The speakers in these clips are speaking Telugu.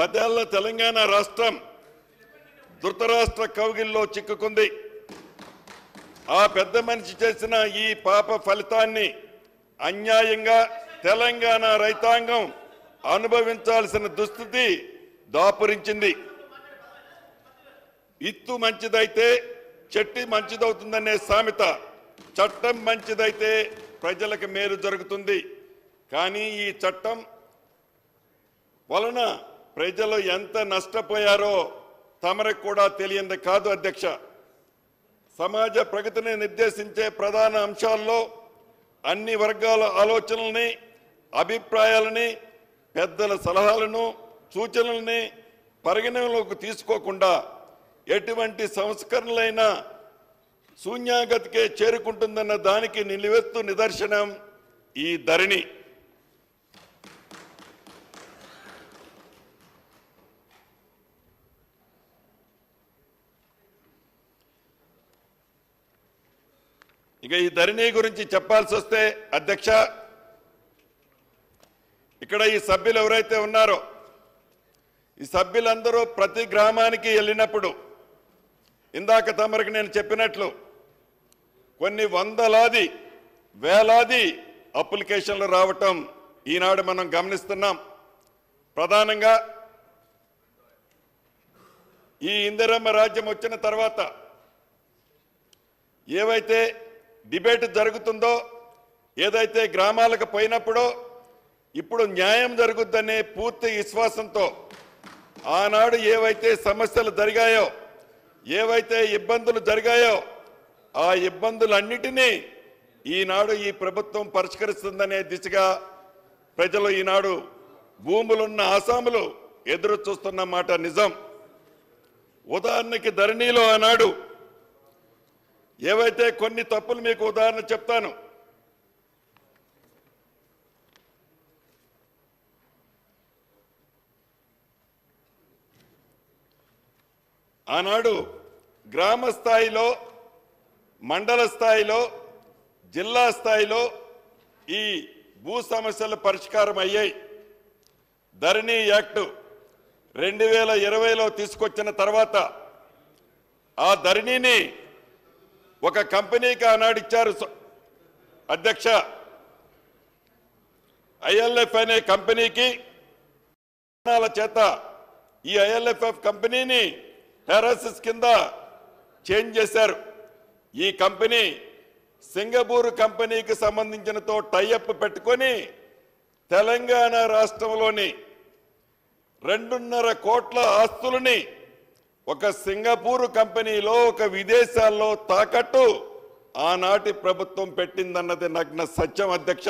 పదేళ్ల తెలంగాణ రాష్ట్రం ధృతరాష్ట్ర కౌగిల్లో చిక్కుకుంది ఆ పెద్ద మనిషి చేసిన ఈ పాప ఫలితాన్ని అన్యాయంగా తెలంగాణ రైతాంగం అనుభవించాల్సిన దుస్థితి దాపురించింది ఇత్తు మంచిదైతే చెట్టు మంచిదవుతుందనే సామెత చట్టం మంచిదైతే ప్రజలకు మేలు జరుగుతుంది కానీ ఈ చట్టం వలన ప్రజలు ఎంత నష్టపోయారో తమరికి కూడా తెలియంది కాదు అధ్యక్ష సమాజ ప్రగతిని నిర్దేశించే ప్రధాన అంశాల్లో అన్ని వర్గాల ఆలోచనల్ని అభిప్రాయాలని పెద్దల సలహాలను సూచనల్ని పరిగణనలోకి తీసుకోకుండా ఎటువంటి సంస్కరణలైనా శూన్యాగతికే చేరుకుంటుందన్న దానికి నిలువెత్తు నిదర్శనం ఈ ధరణి ఇక ఈ ధరణి గురించి చెప్పాల్సి వస్తే అధ్యక్ష ఇక్కడ ఈ సభ్యులు ఎవరైతే ఉన్నారో ఈ సభ్యులందరూ ప్రతి గ్రామానికి వెళ్ళినప్పుడు ఇందాక తమరికి నేను చెప్పినట్లు కొన్ని వందలాది వేలాది అప్లికేషన్లు రావటం ఈనాడు మనం గమనిస్తున్నాం ప్రధానంగా ఈ ఇందిరమ్మ రాజ్యం వచ్చిన తర్వాత ఏవైతే డిబేట్ జరుగుతుందో ఏదైతే గ్రామాలకు పోయినప్పుడో ఇప్పుడు న్యాయం జరుగుద్దనే పూర్తి విశ్వాసంతో ఆనాడు ఏవైతే సమస్యలు జరిగాయో ఏవైతే ఇబ్బందులు జరిగాయో ఆ ఇబ్బందులన్నిటినీ ఈనాడు ఈ ప్రభుత్వం పరిష్కరిస్తుందనే దిశగా ప్రజలు ఈనాడు భూములున్న ఆసాములు ఎదురు చూస్తున్న మాట నిజం ఉదాహరణకి ధరణిలో ఆనాడు ఏవైతే కొన్ని తప్పులు మీకు ఉదాహరణ చెప్తాను ఆనాడు గ్రామ స్థాయిలో మండల స్థాయిలో జిల్లా స్థాయిలో ఈ భూ సమస్యలు పరిష్కారం అయ్యాయి ధరణి యాక్ట్ రెండు వేల ఇరవైలో తీసుకొచ్చిన తర్వాత ఆ ధరణిని ఒక కంపెనీకి ఆనాడు ఇచ్చారు స- అధ్యక్ష ఐఎల్ఎఫ్ అనే కంపెనీకి కారణాల చేత ఈ ఐఎల్ఎఫ్ఎఫ్ కంపెనీని హెరాసిస్ కింద చేంజ్ చేశారు ఈ కంపెనీ సింగపూర్ కంపెనీకి సంబంధించినతో టైఅప్ పెట్టుకొని తెలంగాణ రాష్ట్రంలోని రెండున్నర కోట్ల ఆస్తులని ఒక సింగపూర్ కంపెనీలో ఒక విదేశాల్లో తాకట్టు ఆనాటి ప్రభుత్వం పెట్టిందన్నది నగ్న సత్యం అధ్యక్ష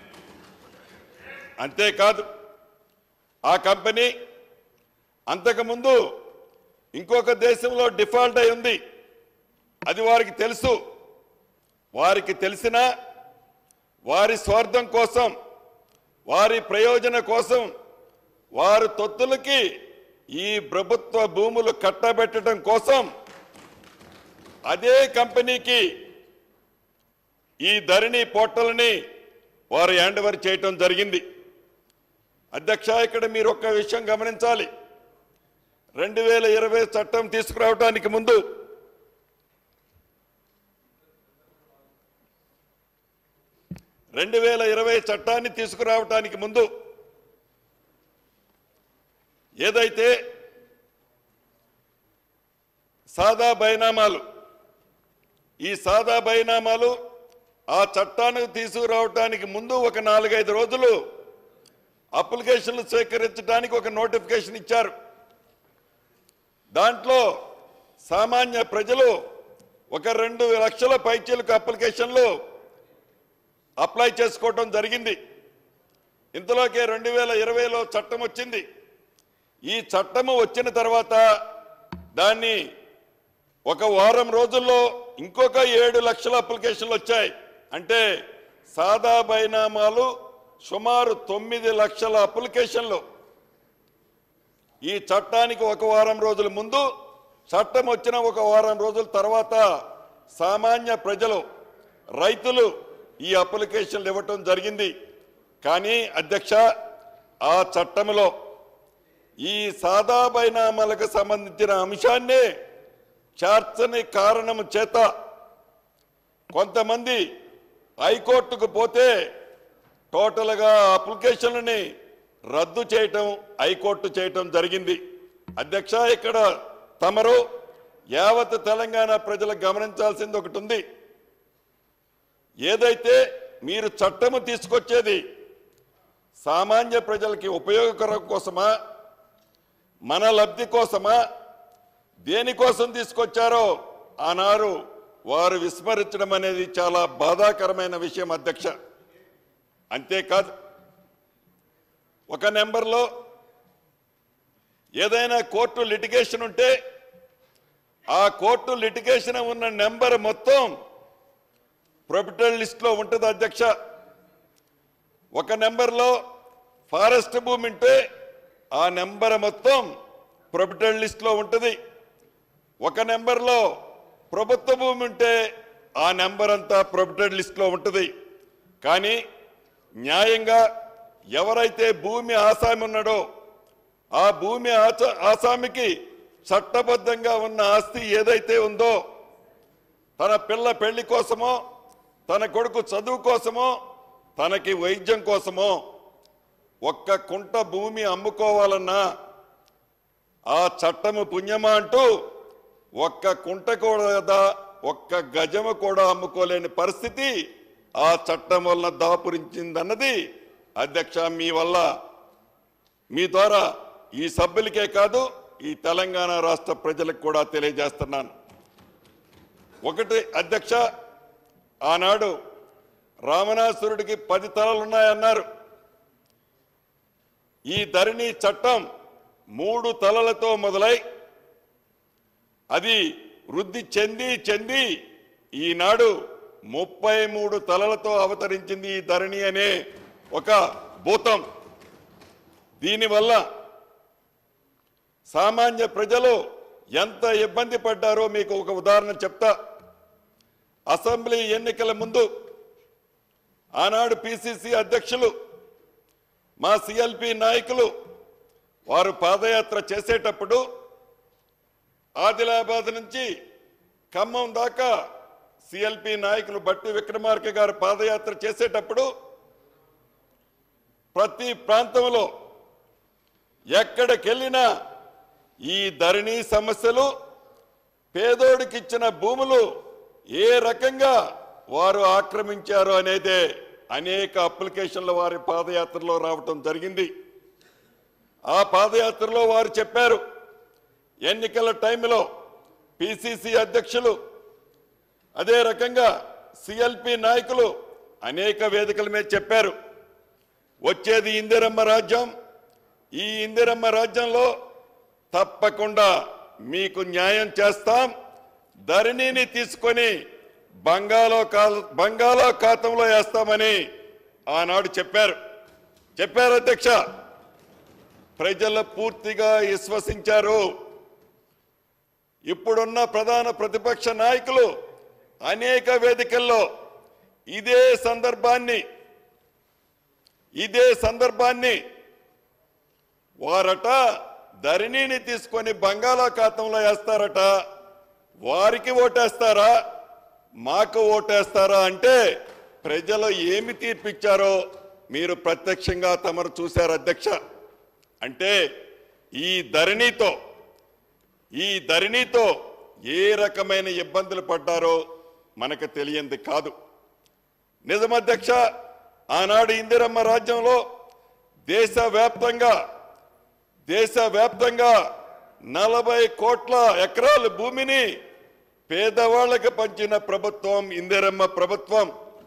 అంతేకాదు ఆ కంపెనీ అంతకుముందు ఇంకొక దేశంలో డిఫాల్ట్ అయి ఉంది అది వారికి తెలుసు వారికి తెలిసిన వారి స్వార్థం కోసం వారి ప్రయోజన కోసం వారి తొత్తులకి ఈ ప్రభుత్వ భూములు కట్టబెట్టడం కోసం అదే కంపెనీకి ఈ ధరణి పోర్టల్ని వారు హ్యాండ్ ఓవర్ చేయటం జరిగింది అధ్యక్ష ఇక్కడ మీరు ఒక్క విషయం గమనించాలి రెండు వేల ఇరవై చట్టం తీసుకురావడానికి ముందు రెండు వేల ఇరవై చట్టాన్ని తీసుకురావటానికి ముందు ఏదైతే సాదా బైనామాలు ఈ సాదా బైనామాలు ఆ చట్టానికి తీసుకురావటానికి ముందు ఒక నాలుగైదు రోజులు అప్లికేషన్లు స్వీకరించడానికి ఒక నోటిఫికేషన్ ఇచ్చారు దాంట్లో సామాన్య ప్రజలు ఒక రెండు లక్షల పైచీలకు అప్లికేషన్లు అప్లై చేసుకోవటం జరిగింది ఇంతలోకే రెండు వేల ఇరవైలో చట్టం వచ్చింది ఈ చట్టము వచ్చిన తర్వాత దాన్ని ఒక వారం రోజుల్లో ఇంకొక ఏడు లక్షల అప్లికేషన్లు వచ్చాయి అంటే సాదా బైనామాలు సుమారు తొమ్మిది లక్షల అప్లికేషన్లు ఈ చట్టానికి ఒక వారం రోజుల ముందు చట్టం వచ్చిన ఒక వారం రోజుల తర్వాత సామాన్య ప్రజలు రైతులు ఈ అప్లికేషన్లు ఇవ్వటం జరిగింది కానీ అధ్యక్ష ఆ చట్టంలో ఈ సాదా బైనామాలకు సంబంధించిన అంశాన్ని చేర్చని కారణం చేత కొంతమంది హైకోర్టుకు పోతే టోటల్గా అప్లికేషన్లని రద్దు చేయటం హైకోర్టు చేయటం జరిగింది అధ్యక్ష ఇక్కడ తమరు యావత్ తెలంగాణ ప్రజలు గమనించాల్సింది ఒకటి ఉంది ఏదైతే మీరు చట్టము తీసుకొచ్చేది సామాన్య ప్రజలకి ఉపయోగకరం కోసమా మన లబ్ధి కోసమా దేనికోసం తీసుకొచ్చారో ఆనాడు వారు విస్మరించడం అనేది చాలా బాధాకరమైన విషయం అధ్యక్ష అంతేకాదు ఒక నెంబర్లో ఏదైనా కోర్టు లిటిగేషన్ ఉంటే ఆ కోర్టు లిటిగేషన్ ఉన్న నెంబర్ మొత్తం ప్రొఫిటల్ లిస్ట్లో ఉంటుంది అధ్యక్ష ఒక నెంబర్లో ఫారెస్ట్ భూమి ఉంటే ఆ నెంబర్ మొత్తం ప్రొఫిటల్ లిస్ట్లో ఉంటుంది ఒక నెంబర్లో ప్రభుత్వ భూమి ఉంటే ఆ నెంబర్ అంతా ప్రొఫిటెడ్ లిస్ట్లో ఉంటుంది కానీ న్యాయంగా ఎవరైతే భూమి ఆసామి ఉన్నాడో ఆ భూమి ఆచ- ఆసామికి చట్టబద్ధంగా ఉన్న ఆస్తి ఏదైతే ఉందో తన పిల్ల పెళ్లి కోసమో తన కొడుకు చదువు కోసమో తనకి వైద్యం కోసమో ఒక్క కుంట భూమి అమ్ముకోవాలన్నా ఆ చట్టము పుణ్యమా అంటూ ఒక్క కుంట కూడా ఒక్క గజము కూడా అమ్ముకోలేని పరిస్థితి ఆ చట్టం వలన దాపురించిందన్నది అధ్యక్ష మీ వల్ల మీ ద్వారా ఈ సభ్యులకే కాదు ఈ తెలంగాణ రాష్ట్ర ప్రజలకు కూడా తెలియజేస్తున్నాను ఒకటి అధ్యక్ష ఆనాడు రామనాసురుడికి పది తలలున్నాయన్నారు ఈ ధరణి చట్టం మూడు తలలతో మొదలై అది వృద్ధి చెంది చెంది ఈనాడు ముప్పై మూడు తలలతో అవతరించింది ఈ ధరణి అనే ఒక భూతం దీనివల్ల సామాన్య ప్రజలు ఎంత ఇబ్బంది పడ్డారో మీకు ఒక ఉదాహరణ చెప్తా అసెంబ్లీ ఎన్నికల ముందు ఆనాడు పిసిసి అధ్యక్షులు మా సిఎల్పి నాయకులు వారు పాదయాత్ర చేసేటప్పుడు ఆదిలాబాద్ నుంచి ఖమ్మం దాకా సిఎల్పి నాయకులు బట్టి విక్రమార్క గారు పాదయాత్ర చేసేటప్పుడు ప్రతి ప్రాంతంలో ఎక్కడికెళ్ళినా ఈ ధరణి సమస్యలు పేదోడికి ఇచ్చిన భూములు ఏ రకంగా వారు ఆక్రమించారు అనేదే అనేక అప్లికేషన్లు వారి పాదయాత్రలో రావటం జరిగింది ఆ పాదయాత్రలో వారు చెప్పారు ఎన్నికల టైంలో పిసిసి అధ్యక్షులు అదే రకంగా సిఎల్పి నాయకులు అనేక వేదికల మీద చెప్పారు వచ్చేది ఇందిరమ్మ రాజ్యం ఈ ఇందిరమ్మ రాజ్యంలో తప్పకుండా మీకు న్యాయం చేస్తాం ధరణిని తీసుకొని బంగాళాఖా బంగాళాఖాతంలో వేస్తామని ఆనాడు చెప్పారు చెప్పారు అధ్యక్ష ప్రజలు పూర్తిగా విశ్వసించారు ఇప్పుడున్న ప్రధాన ప్రతిపక్ష నాయకులు అనేక వేదికల్లో ఇదే సందర్భాన్ని ఇదే సందర్భాన్ని వారట ధరణిని తీసుకొని బంగాళాఖాతంలో వేస్తారట వారికి ఓటేస్తారా మాకు ఓటేస్తారా అంటే ప్రజలు ఏమి తీర్పిచ్చారో మీరు ప్రత్యక్షంగా తమరు చూశారు అధ్యక్ష అంటే ఈ ధరణితో ఈ ధరణితో ఏ రకమైన ఇబ్బందులు పడ్డారో మనకు తెలియంది కాదు నిజమధ్యక్ష ఆనాడు ఇందిరమ్మ రాజ్యంలో దేశవ్యాప్తంగా దేశవ్యాప్తంగా నలభై కోట్ల ఎకరాల భూమిని పేదవాళ్ళకి పంచిన ప్రభుత్వం ఇందిరమ్మ ప్రభుత్వం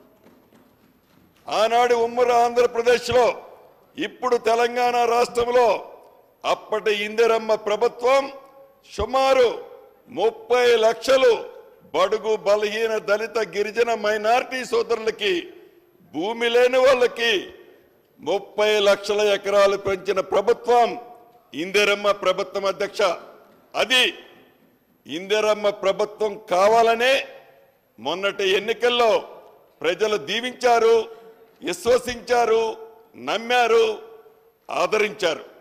ఆనాడు ఉమ్మడి ఆంధ్రప్రదేశ్లో ఇప్పుడు తెలంగాణ రాష్ట్రంలో అప్పటి ఇందిరమ్మ ప్రభుత్వం సుమారు ముప్పై లక్షలు బడుగు బలహీన దళిత గిరిజన మైనారిటీ సోదరులకి భూమి లేని వాళ్ళకి ముప్పై లక్షల ఎకరాలు పెంచిన ప్రభుత్వం ఇందిరమ్మ ప్రభుత్వం అధ్యక్ష అది ఇందిరమ్మ ప్రభుత్వం కావాలనే మొన్నటి ఎన్నికల్లో ప్రజలు దీవించారు విశ్వసించారు నమ్మారు ఆదరించారు